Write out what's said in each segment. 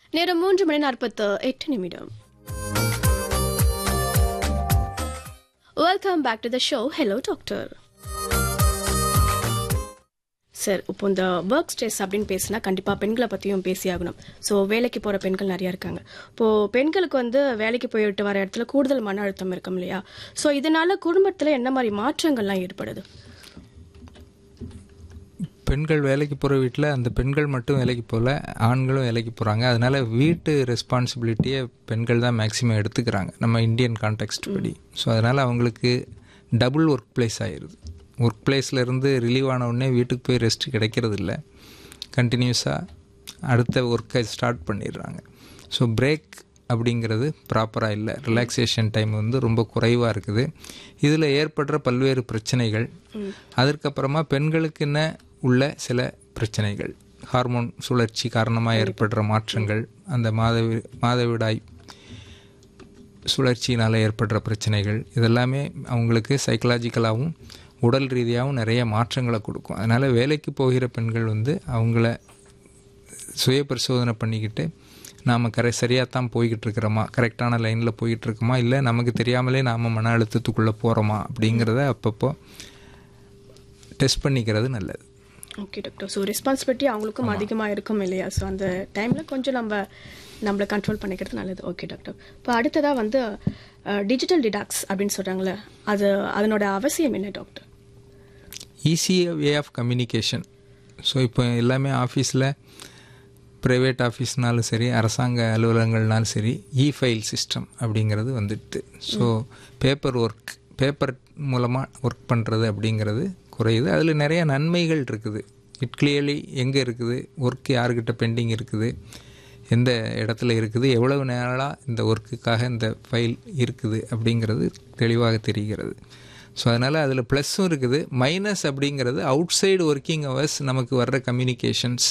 நேரம் மூன்று மணி நாற்பத்து எட்டு நிமிடம் welcome back to the show hello doctor sir இப்போ இந்த ஒர்க் ஸ்ட்ரெஸ் அப்படின்னு பேசினா கண்டிப்பாக பெண்களை பற்றியும் பேசி ஆகணும் ஸோ வேலைக்கு போகிற பெண்கள் நிறையா இருக்காங்க இப்போது பெண்களுக்கு வந்து வேலைக்கு போயிட்டு வர இடத்துல கூடுதல் மன அழுத்தம் இருக்கும் இல்லையா ஸோ இதனால குடும்பத்தில் என்ன மாதிரி மாற்றங்கள்லாம் ஏற்படுது பெண்கள் வேலைக்கு போகிற வீட்டில் அந்த பெண்கள் மட்டும் வேலைக்கு போகல ஆண்களும் வேலைக்கு போகிறாங்க அதனால் வீட்டு ரெஸ்பான்சிபிலிட்டியை பெண்கள் தான் மேக்ஸிமம் எடுத்துக்கிறாங்க நம்ம இந்தியன் கான்டெக்ட் படி ஸோ அதனால் அவங்களுக்கு டபுள் ஒர்க் பிளேஸ் ஆயிடுது ஒர்க் பிளேஸ்லேருந்து ரிலீவ் ஆன உடனே வீட்டுக்கு போய் ரெஸ்ட் கிடைக்கிறது இல்லை கண்டினியூஸாக அடுத்த ஒர்க்கை ஸ்டார்ட் பண்ணிடுறாங்க ஸோ பிரேக் அப்படிங்கிறது ப்ராப்பராக இல்லை ரிலாக்ஸேஷன் டைம் வந்து ரொம்ப குறைவாக இருக்குது இதில் ஏற்படுற பல்வேறு பிரச்சனைகள் அதற்கப்புறமா பெண்களுக்குன்னு உள்ள சில பிரச்சனைகள் ஹார்மோன் சுழற்சி காரணமாக ஏற்படுற மாற்றங்கள் அந்த மாதவி மாதவிடாய் சுழற்சியினால் ஏற்படுற பிரச்சனைகள் இதெல்லாமே அவங்களுக்கு சைக்கலாஜிக்கலாகவும் உடல் ரீதியாகவும் நிறைய மாற்றங்களை கொடுக்கும் அதனால் வேலைக்கு போகிற பெண்கள் வந்து அவங்கள சுய பரிசோதனை பண்ணிக்கிட்டு நாம் கரை சரியாக தான் போய்கிட்டு இருக்கிறோமா கரெக்டான லைனில் போய்கிட்டு இருக்கோமா இல்லை நமக்கு தெரியாமலே நாம் மன அழுத்தத்துக்குள்ளே போகிறோமா அப்படிங்கிறத அப்பப்போ டெஸ்ட் பண்ணிக்கிறது நல்லது ஓகே டாக்டர் ஸோ ரெஸ்பான்சிபிலிட்டி அவங்களுக்கும் அதிகமாக இருக்கும் இல்லையா ஸோ அந்த டைமில் கொஞ்சம் நம்ம நம்மளை கண்ட்ரோல் பண்ணிக்கிறது நல்லது ஓகே டாக்டர் இப்போ அடுத்ததாக வந்து டிஜிட்டல் டிடாக்ஸ் அப்படின்னு சொல்கிறாங்களே அது அதனோட அவசியம் என்ன doctor easy way of communication so இப்போ எல்லாமே ஆஃபீஸில் ப்ரைவேட் ஆஃபீஸ்னாலும் சரி அரசாங்க அலுவலகங்கள்னாலும் சரி இ ஃபைல் சிஸ்டம் அப்படிங்கிறது வந்துடுது ஸோ பேப்பர் ஒர்க் பேப்பர் மூலமாக ஒர்க் பண்ணுறது அப்படிங்கிறது குறையுது அதில் நிறைய நன்மைகள் இருக்குது இட் கிளியர்லி எங்கே இருக்குது ஒர்க் யாருக்கிட்ட பெண்டிங் இருக்குது எந்த இடத்துல இருக்குது எவ்வளவு நேரமாக இந்த ஒர்க்குக்காக இந்த ஃபைல் இருக்குது அப்படிங்கிறது தெளிவாக தெரிகிறது ஸோ அதனால் அதில் ப்ளஸ்ஸும் இருக்குது மைனஸ் அப்படிங்கிறது அவுட் சைடு ஒர்க்கிங் ஹவர்ஸ் நமக்கு வர்ற கம்யூனிகேஷன்ஸ்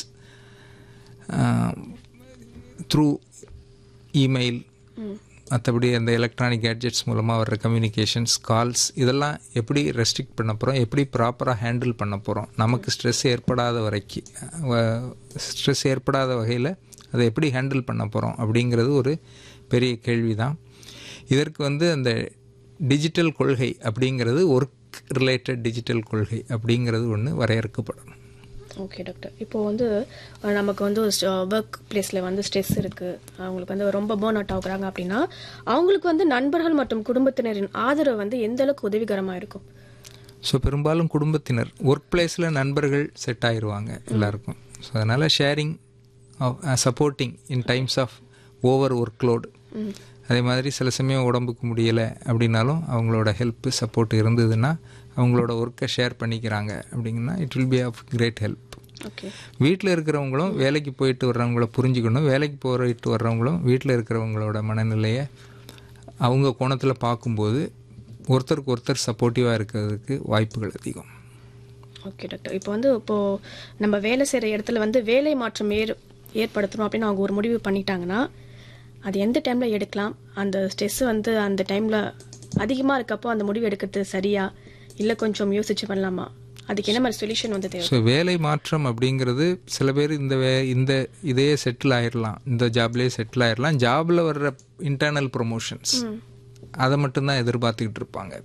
த்ரூ இமெயில் மற்றபடி அந்த எலக்ட்ரானிக் கேட்ஜெட்ஸ் மூலமாக வர்ற கம்யூனிகேஷன்ஸ் கால்ஸ் இதெல்லாம் எப்படி ரெஸ்ட்ரிக்ட் பண்ண போகிறோம் எப்படி ப்ராப்பராக ஹேண்டில் பண்ண போகிறோம் நமக்கு ஸ்ட்ரெஸ் ஏற்படாத வரைக்கும் ஸ்ட்ரெஸ் ஏற்படாத வகையில் அதை எப்படி ஹேண்டில் பண்ண போகிறோம் அப்படிங்கிறது ஒரு பெரிய கேள்வி தான் இதற்கு வந்து அந்த டிஜிட்டல் கொள்கை அப்படிங்கிறது ஒர்க் ரிலேட்டட் டிஜிட்டல் கொள்கை அப்படிங்கிறது ஒன்று வரையறுக்கப்படணும் ஓகே டாக்டர் இப்போ வந்து அஹ், நமக்கு வந்து ஒர்க் பிளேஸில் வந்து ஸ்ட்ரெஸ் இருக்குது அவங்களுக்கு வந்து ரொம்ப பேர்ன் அவுட் ஆகுறாங்க அப்படின்னா அவங்களுக்கு வந்து நண்பர்கள் மற்றும் குடும்பத்தினரின் ஆதரவு வந்து எந்த அளவுக்கு உதவிகரமாக இருக்கும் ஸோ பெரும்பாலும் குடும்பத்தினர் ஒர்க் பிளேஸில் நண்பர்கள் செட் ஆயிடுவாங்க எல்லாருக்கும் ஸோ அதனால் sharing supporting in times of over work load அதே மாதிரி சில சமயம் உடம்புக்கு முடியலை அப்படின்னாலும் அவங்களோட ஹெல்ப் சப்போர்ட் இருந்ததுன்னா அவங்களோட ஒர்க்கை ஷேர் பண்ணிக்கிறாங்க அப்படிங்கன்னா it will be of great help okay வீட்டில் இருக்கிறவங்களும் வேலைக்கு போயிட்டு வர்றவங்கள புரிஞ்சுக்கணும் வேலைக்கு போயிட்டு வர்றவங்களும் வீட்டில் இருக்கிறவங்களோட மனநிலையை அவங்க கோணத்தில் பார்க்கும்போது ஒருத்தருக்கு ஒருத்தர் சப்போர்ட்டிவாக இருக்கிறதுக்கு வாய்ப்புகள் அதிகம் ஓகே டாக்டர் இப்போ வந்து இப்போ நம்ம வேலை செய்கிற இடத்துல வந்து வேலை மாற்றம் ஏற் ஏற்படுத்தணும் அப்படின்னு அவங்க ஒரு முடிவு பண்ணிட்டாங்கன்னா அது எந்த டைமில் எடுக்கலாம் அந்த ஸ்ட்ரெஸ் வந்து அந்த டைமில் அதிகமாக இருக்கப்போ அந்த முடிவு எடுக்கிறது சரியா இல்லை கொஞ்சம் யோசிச்சு பண்ணலாமா அதுக்கு என்ன மாதிரி சொல்யூஷன் வந்து தேவை ஸோ வேலை மாற்றம் அப்படிங்கிறது சில பேர் இந்த வே இந்த இதே செட்டில் ஆயிடலாம் இந்த ஜாப்லேயே செட்டில் ஆயிடலாம் ஜாபில் வர்ற இன்டர்னல் ப்ரொமோஷன்ஸ் அதை மட்டும்தான் எதிர்பார்த்துக்கிட்டு இருப்பாங்க